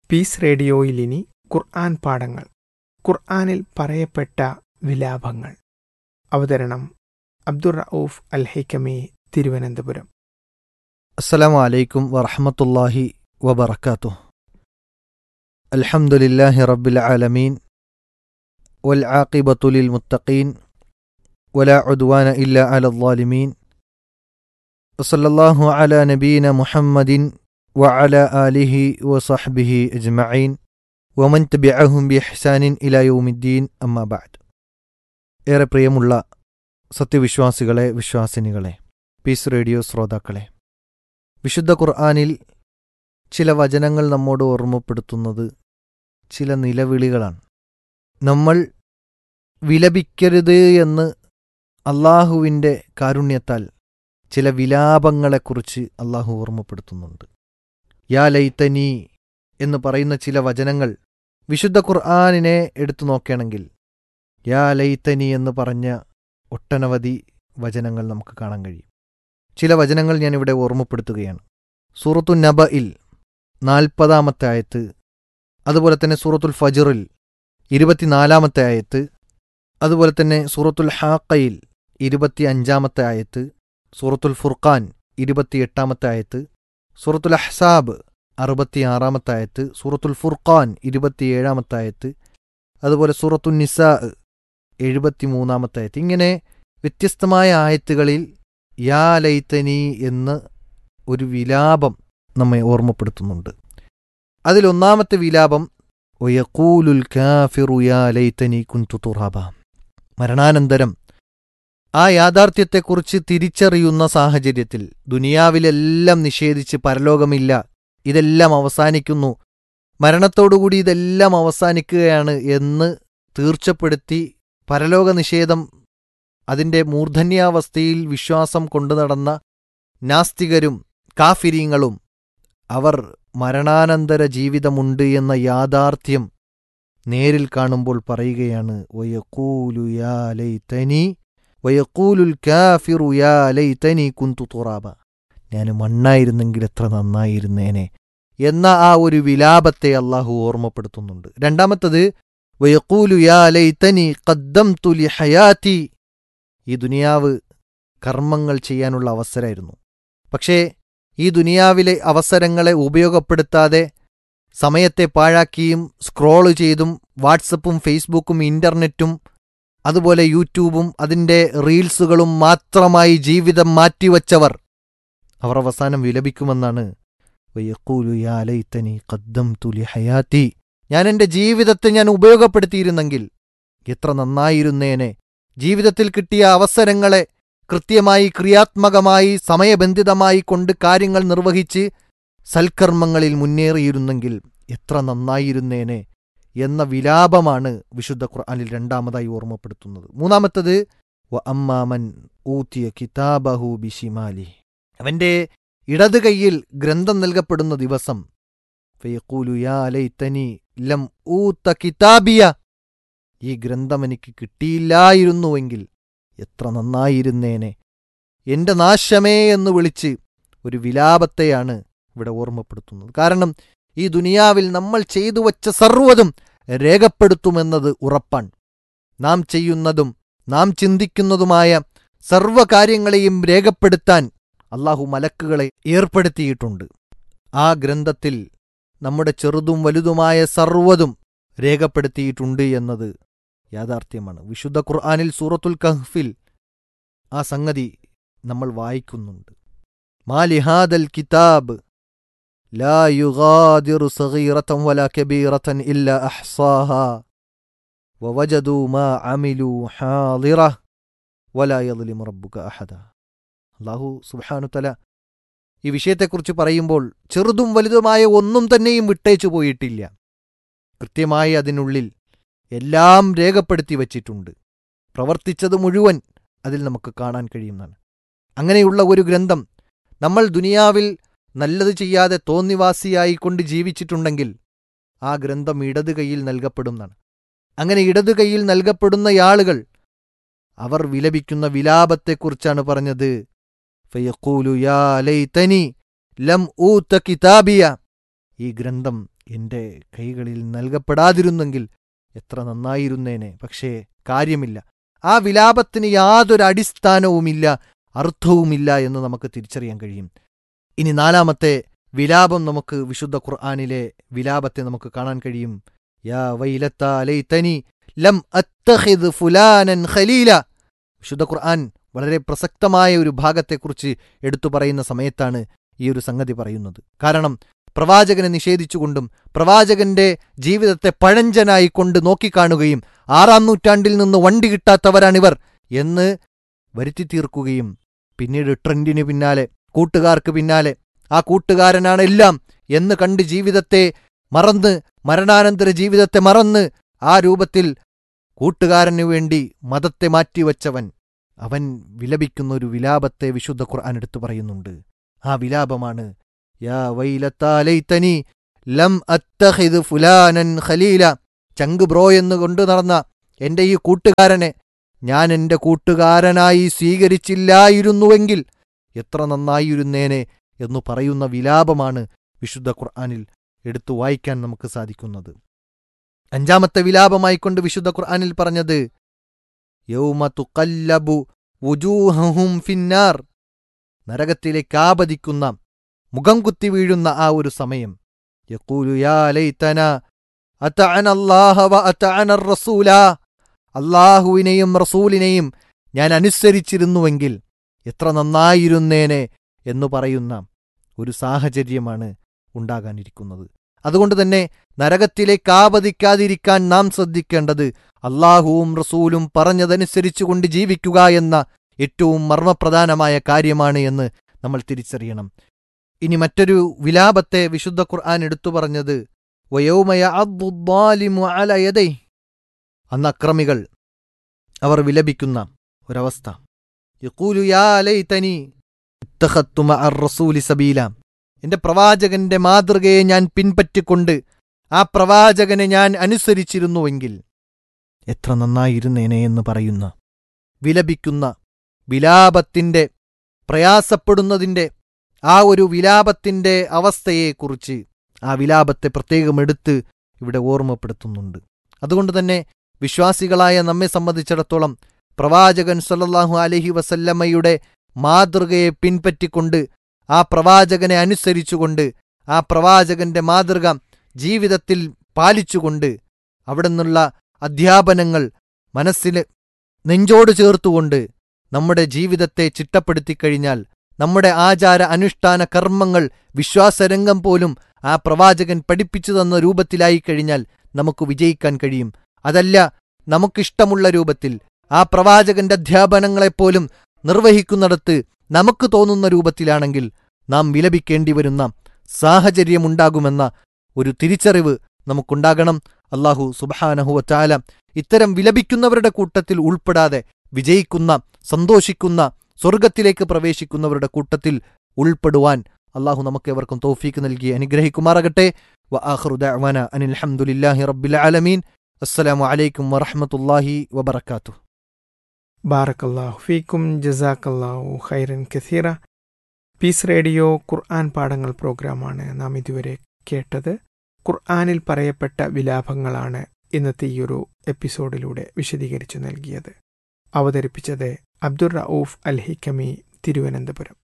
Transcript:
piece റേഡിയോയിൽ ഇനി ഖുർആൻ പാഠങ്ങൾ ഖുർആനിൽ പറയപ്പെട്ട വിലാപങ്ങൾ അവതരണം അബ്ദുർ റൌഫ് അൽ ഹൈക്കമി തിരുവനന്തപുരം അസ്സലാമു അലൈക്കും വറഹമത്തല്ലാഹി വബർക്കാത്തു അൽഹംദുലില്ലാഹി റബ്ബിൽ ആലമീൻ വൽ ആഖിബത്തു ലിൽ മുത്തഖീൻ വലാ ഉദ്വാന ഇല്ല അല ളാലിമീൻ വസല്ലല്ലാഹു അലാ നബീന മുഹമ്മദിൻ വഅല ആലിഹി വസഹ്ബിഹി അജ്മഈൻ വമൻ തബിഅഹും ബിഇഹ്സാനിൻ ഇലാ യൗമിദ്ദീൻ അമ്മാ ബഅദ് ഏറെ പ്രിയമുള്ള സത്യവിശ്വാസികളെ വിശ്വാസിനികളെ പീസ് റേഡിയോ ശ്രോതാക്കളെ വിശുദ്ധ ഖുർആാനിൽ ചില വചനങ്ങൾ നമ്മോട് ഓർമ്മപ്പെടുത്തുന്നത് ചില നിലവിളികളാണ് നമ്മൾ വിലപിക്കരുത് എന്ന് അള്ളാഹുവിൻ്റെ കാരുണ്യത്താൽ ചില വിലാപങ്ങളെക്കുറിച്ച് അള്ളാഹു ഓർമ്മപ്പെടുത്തുന്നുണ്ട് യാ ലൈത്തനി എന്ന് പറയുന്ന ചില വചനങ്ങൾ വിശുദ്ധ ഖുർആാനിനെ എടുത്തു നോക്കുകയാണെങ്കിൽ യാ ലൈത്തനി എന്ന് പറഞ്ഞ ഒട്ടനവധി വചനങ്ങൾ നമുക്ക് കാണാൻ കഴിയും ചില വചനങ്ങൾ ഞാനിവിടെ ഓർമ്മപ്പെടുത്തുകയാണ് സൂറത്തു നബയിൽ നാൽപ്പതാമത്തെ ആയത്ത് അതുപോലെ തന്നെ സൂറത്തുൽ ഫജറിൽ ഇരുപത്തിനാലാമത്തെ ആയത്ത് അതുപോലെ തന്നെ സൂറത്തുൽ ഹാക്കയിൽ ഇരുപത്തി അഞ്ചാമത്തെ ആയത്ത് സൂറത്തുൽ ഫുർഖാൻ ഇരുപത്തിയെട്ടാമത്തെ ആയത്ത് സൂറത്തുൽ അഹ്സാബ് അറുപത്തിയാറാമത്തെ ആയത്ത് സൂറത്തുൽ ഫുർഖാൻ ഇരുപത്തിയേഴാമത്തെ ആയത്ത് അതുപോലെ സൂറത്തുൽ നിസാ എഴുപത്തിമൂന്നാമത്തെ ആയത്ത് ഇങ്ങനെ വ്യത്യസ്തമായ ആയത്തുകളിൽ യാ ലൈത്തനി എന്ന് ഒരു വിലാപം നമ്മെ ഓർമ്മപ്പെടുത്തുന്നുണ്ട് അതിലൊന്നാമത്തെ വിലാപം ഒയക്കൂലുൽ കാഫിറു യാ ലൈത്തനി കുന്തു തുറാബ മരണാനന്തരം ആ യാഥാർത്ഥ്യത്തെക്കുറിച്ച് തിരിച്ചറിയുന്ന സാഹചര്യത്തിൽ ദുനിയാവിലെല്ലാം നിഷേധിച്ച് പരലോകമില്ല ഇതെല്ലാം അവസാനിക്കുന്നു മരണത്തോടുകൂടി ഇതെല്ലാം അവസാനിക്കുകയാണ് എന്ന് തീർച്ചപ്പെടുത്തി പരലോക നിഷേധം അതിന്റെ മൂർധന്യാവസ്ഥയിൽ വിശ്വാസം കൊണ്ടു നടന്ന നാസ്തികരും കാഫിരീങ്ങളും അവർ മരണാനന്തര ജീവിതമുണ്ട് എന്ന യാഥാർത്ഥ്യം നേരിൽ കാണുമ്പോൾ പറയുകയാണ് വയക്കൂലു യാ ലൈതനി വയക്കൂലുൽ കാഫിറു യാ ലൈതനി കുന്തു തുറാബ ഞാൻ മണ്ണായിരുന്നെങ്കിൽ എത്ര നന്നായിരുന്നേനെ എന്ന ആ ഒരു വിലാപത്തെ അള്ളാഹു ഓർമ്മപ്പെടുത്തുന്നുണ്ട് രണ്ടാമത്തത് വയക്കൂലു യാ ലൈതനി ഖദ്ദംതു ലി ഹയാത്തി ഈ ദുനിയാവ് കർമ്മങ്ങൾ ചെയ്യാനുള്ള അവസരമായിരുന്നു പക്ഷേ ഈ ദുനിയാവിലെ അവസരങ്ങളെ ഉപയോഗപ്പെടുത്താതെ സമയത്തെ പാഴാക്കിയും സ്ക്രോള് ചെയ്തും വാട്സപ്പും ഫേസ്ബുക്കും ഇൻ്റർനെറ്റും അതുപോലെ യൂട്യൂബും അതിൻ്റെ റീൽസുകളും മാത്രമായി ജീവിതം മാറ്റിവച്ചവർ അവർ അവസാനം വിലപിക്കുമെന്നാണ് വയക്കൂലു യാ ലൈതനി ഖദ്ദംതു ലി ഹയാത്തി ഞാൻ എൻ്റെ ജീവിതത്തെ ഞാൻ ഉപയോഗപ്പെടുത്തിയിരുന്നെങ്കിൽ എത്ര നന്നായിരുന്നേനെ ജീവിതത്തിൽ കിട്ടിയ അവസരങ്ങളെ കൃത്യമായി ക്രിയാത്മകമായി സമയബന്ധിതമായി കൊണ്ട് കാര്യങ്ങൾ നിർവഹിച്ച് സൽക്കർമ്മങ്ങളിൽ മുന്നേറിയിരുന്നെങ്കിൽ എത്ര നന്നായിരുന്നേനെ എന്ന വിലാപമാണ് വിശുദ്ധ ഖുർആനിൽ രണ്ടാമതായി ഓർമ്മപ്പെടുത്തുന്നത് മൂന്നാമത്തത് വ അമ്മാമൻ ഊത്തിയ കിതാബഹു ബിഷിമാലി അവന്റെ ഇടത് കൈയിൽ ഗ്രന്ഥം നൽകപ്പെടുന്ന ദിവസം ഫയഖൂലു യാ ലൈതനി ലം ഊത്ത കിതാബിയ ഈ ഗ്രന്ഥം എനിക്ക് കിട്ടിയില്ലായിരുന്നുവെങ്കിൽ എത്ര നന്നായിരുന്നേനെ എന്റെ നാശമേ എന്ന് വിളിച്ച് ഒരു വിലാപത്തെയാണ് ഇവിടെ ഓർമ്മപ്പെടുത്തുന്നത് കാരണം ഈ ദുനിയാവിൽ നമ്മൾ ചെയ്തു വച്ച സർവ്വതും രേഖപ്പെടുത്തുമെന്നത് ഉറപ്പാണ് നാം ചെയ്യുന്നതും നാം ചിന്തിക്കുന്നതുമായ സർവ്വകാര്യങ്ങളെയും രേഖപ്പെടുത്താൻ അള്ളാഹു മലക്കുകളെ ഏർപ്പെടുത്തിയിട്ടുണ്ട് ആ ഗ്രന്ഥത്തിൽ നമ്മുടെ ചെറുതും വലുതുമായ സർവ്വതും രേഖപ്പെടുത്തിയിട്ടുണ്ട് എന്നത് യാഥാർത്ഥ്യമാണ് വിശുദ്ധ ഖുർആാനിൽ സൂറത്തുൽ കഹ്ഫിൽ ആ സംഗതി നമ്മൾ വായിക്കുന്നുണ്ട് മാലിഹാദൽ കിതാബ് ലാ യുഗാദിറു സഗീറതൻ വലാ കബീറതൻ ഇല്ല അഹ്സാഹ വവജദു മാ അമിലു ഹാദിറ വലാ യദ്ലിമു റബ്ബുക അഹദ അല്ലാഹു സുബ്ഹാനഹു തആല ഈ വിഷയത്തെക്കുറിച്ച് പറയുമ്പോൾ ചെറുതും വലുതുമായ ഒന്നും തന്നെയും വിട്ടേച്ചു പോയിട്ടില്ല കൃത്യമായി അതിനുള്ളിൽ എല്ലാം രേഖപ്പെടുത്തി വച്ചിട്ടുണ്ട് പ്രവർത്തിച്ചത് മുഴുവൻ അതിൽ നമുക്ക് കാണാൻ കഴിയുന്നതാണ് അങ്ങനെയുള്ള ഒരു ഗ്രന്ഥം നമ്മൾ ദുനിയാവിൽ നല്ലത് ചെയ്യാതെ തോന്നിവാസിയായിക്കൊണ്ട് ജീവിച്ചിട്ടുണ്ടെങ്കിൽ ആ ഗ്രന്ഥം ഇടത് കൈയിൽ നൽകപ്പെടുന്നതാണ് അങ്ങനെ ഇടത് കൈയിൽ നൽകപ്പെടുന്ന ആളുകൾ അവർ വിലപിക്കുന്ന വിലാപത്തെക്കുറിച്ചാണ് പറഞ്ഞത് ഫയഖൂലു യാ ലൈതനി ലം ഊത്ത കിതാബിയ ഈ ഗ്രന്ഥം എൻ്റെ കൈകളിൽ നൽകപ്പെടാതിരുന്നെങ്കിൽ എത്ര നന്നായിരുന്നേനെ പക്ഷേ കാര്യമില്ല ആ വിലാപത്തിന് യാതൊരു അടിസ്ഥാനവുമില്ല അർത്ഥവുമില്ല എന്ന് നമുക്ക് തിരിച്ചറിയാൻ കഴിയും ഇനി നാലാമത്തെ വിലാപം നമുക്ക് വിശുദ്ധ ഖുർആാനിലെ വിലാപത്തെ നമുക്ക് കാണാൻ കഴിയും യാ വൈലത്ത ലൈതനി ലം അത്തഖിദ് ഫുലാനൻ ഖലീല വിശുദ്ധ ഖുർആൻ വളരെ പ്രസക്തമായ ഒരു ഭാഗത്തെക്കുറിച്ച് എടുത്തു പറയുന്ന സമയത്താണ് ഈ ഒരു സംഗതി പറയുന്നത് കാരണം പ്രവാചകനെ നിഷേധിച്ചുകൊണ്ടും പ്രവാചകന്റെ ജീവിതത്തെ പഴഞ്ചനായി കൊണ്ട് നോക്കിക്കാണുകയും ആറാം നൂറ്റാണ്ടിൽ നിന്ന് വണ്ടി കിട്ടാത്തവരാണിവർ എന്ന് വരുത്തി തീർക്കുകയും പിന്നീട് ട്രെൻഡിന് പിന്നാലെ കൂട്ടുകാർക്ക് പിന്നാലെ ആ കൂട്ടുകാരനാണ് എല്ലാം എന്ന് കണ്ട് ജീവിതത്തെ മറന്ന് മരണാനന്തര ജീവിതത്തെ മറന്ന് ആ രൂപത്തിൽ കൂട്ടുകാരനു വേണ്ടി മതത്തെ മാറ്റിവച്ചവൻ അവൻ വിലപിക്കുന്ന ഒരു വിലാപത്തെ വിശുദ്ധ ഖുർആൻ എടുത്തു പറയുന്നുണ്ട് ആ വിലാപമാണ് യാ വൈലത്താലൈത്തനി ലം അത്തഹിദ് ഫുലാനൻ ഖലീല ചങ്ക് ബ്രോ എന്ന് കൊണ്ടു നടന്ന എന്റെ ഈ കൂട്ടുകാരനെ ഞാൻ എന്റെ കൂട്ടുകാരനായി സ്വീകരിച്ചില്ലായിരുന്നുവെങ്കിൽ എത്ര നന്നായിരുന്നേനെ എന്നു പറയുന്ന വിലാപമാണ് വിശുദ്ധ ഖുർആനിൽ എടുത്തു വായിക്കാൻ നമുക്ക് സാധിക്കുന്നത് അഞ്ചാമത്തെ വിലാപമായിക്കൊണ്ട് വിശുദ്ധ ഖുർആനിൽ പറഞ്ഞത് യൗമ തുക്കല്ലബു വുജൂഹഹും ഫിന്നാർ നരകത്തിലേക്ക് ആപതിക്കുന്ന മുഖം കുത്തി വീഴുന്ന ആ ഒരു സമയം യഖൂലു യാ ലൈതന അതഅന അല്ലാഹ വ അതഅന റസൂല അല്ലാഹുവിനെയും റസൂലിനെയും ഞാൻ അനുസരിച്ചിരുന്നുവെങ്കിൽ എത്ര നന്നായിരുന്നേനെ എന്നു പറയുന്ന ഒരു സാഹചര്യമാണ് ഉണ്ടാകാനിരിക്കുന്നത് അതുകൊണ്ട് തന്നെ നരകത്തിലേക്ക് ആപതിക്കാതിരിക്കാൻ നാം ശ്രദ്ധിക്കേണ്ടത് അള്ളാഹുവും റസൂലും പറഞ്ഞതനുസരിച്ചുകൊണ്ട് ജീവിക്കുക എന്ന ഏറ്റവും മർമ്മപ്രധാനമായ കാര്യമാണ് എന്ന് നമ്മൾ തിരിച്ചറിയണം ഇനി മറ്റൊരു വിലാപത്തെ വിശുദ്ധ ഖുർആൻ എടുത്തു പറഞ്ഞത് വയോമയ അലയതൈ അന്ന് അക്രമികൾ അവർ വിലപിക്കുന്ന ഒരവസ്ഥ യഖൂലു യാ ലൈതനി ഇത്തഖത്തു മഅർ റസൂലി സബീല എന്റെ പ്രവാചകന്റെ മാതൃകയെ ഞാൻ പിൻപറ്റിക്കൊണ്ട് ആ പ്രവാചകനെ ഞാൻ അനുസരിച്ചിരുന്നുവെങ്കിൽ എത്ര നന്നായിരുന്നേനെ എന്ന് പറയുന്ന വിലപിക്കുന്ന വിലാപത്തിന്റെ പ്രയാസപ്പെടുന്നതിന്റെ ആ ഒരു വിലാപത്തിന്റെ അവസ്ഥയെക്കുറിച്ച് ആ വിലാപത്തെ പ്രത്യേകം എടുത്ത് ഇവിടെ ഓർമ്മപ്പെടുത്തുന്നുണ്ട് അതുകൊണ്ട് തന്നെ വിശ്വാസികളായ നമ്മെ സംബന്ധിച്ചിടത്തോളം പ്രവാചകൻ സല്ലല്ലാഹു അലഹി വസല്ലമ്മയുടെ മാതൃകയെ പിൻപറ്റിക്കൊണ്ട് ആ പ്രവാചകനെ അനുസരിച്ചുകൊണ്ട് ആ പ്രവാചകന്റെ മാതൃക ജീവിതത്തിൽ പാലിച്ചുകൊണ്ട് അവിടെ നിന്നുള്ള അധ്യാപനങ്ങൾ മനസ്സിൽ നെഞ്ചോട് ചേർത്തുകൊണ്ട് നമ്മുടെ ജീവിതത്തെ ചിട്ടപ്പെടുത്തിക്കഴിഞ്ഞാൽ നമ്മുടെ ആചാര അനുഷ്ഠാന കർമ്മങ്ങൾ വിശ്വാസരംഗം പോലും ആ പ്രവാചകൻ പഠിപ്പിച്ചു തന്ന രൂപത്തിലായി കഴിഞ്ഞാൽ നമുക്ക് വിജയിക്കാൻ കഴിയും അതല്ല നമുക്കിഷ്ടമുള്ള രൂപത്തിൽ ആ പ്രവാചകന്റെ അധ്യാപനങ്ങളെപ്പോലും നിർവഹിക്കുന്നിടത്ത് നമുക്ക് തോന്നുന്ന രൂപത്തിലാണെങ്കിൽ നാം വിലപിക്കേണ്ടി വരുന്ന സാഹചര്യമുണ്ടാകുമെന്ന ഒരു തിരിച്ചറിവ് നമുക്കുണ്ടാകണം അള്ളാഹു സുബാനഹുവ ചാല ഇത്തരം വിലപിക്കുന്നവരുടെ കൂട്ടത്തിൽ ഉൾപ്പെടാതെ വിജയിക്കുന്ന സന്തോഷിക്കുന്ന സ്വർഗത്തിലേക്ക് പ്രവേശിക്കുന്നവരുടെ കൂട്ടത്തിൽ ഉൾപ്പെടുവാൻ അള്ളാഹു നമുക്കേവർക്കും തോഫീക്ക് നൽകി അനുഗ്രഹിക്കുമാറാകട്ടെ വ ആഹ്റുദാന അനിൽ ഹംദുലില്ലാഹി റബ്ബിൽ ആലമീൻ അസ്സലാമു അലൈക്കും വറഹമത്തല്ലാഹി വബർക്കാത്തു ബാറക്കല്ലാഹു ഫീക്കും ജസാക്കല്ലാഹു ഖൈറൻ കസീറ പീസ് റേഡിയോ ഖുർആൻ പാഠങ്ങൾ പ്രോഗ്രാമാണ് നാം ഇതുവരെ കേട്ടത് ഖുർആനിൽ പറയപ്പെട്ട വിലാപങ്ങളാണ് ഇന്നത്തെ ഈയൊരു എപ്പിസോഡിലൂടെ വിശദീകരിച്ചു നൽകിയത് അവതരിപ്പിച്ചത് അബ്ദുർ റൌഫ് അൽ ഹിക്കമി തിരുവനന്തപുരം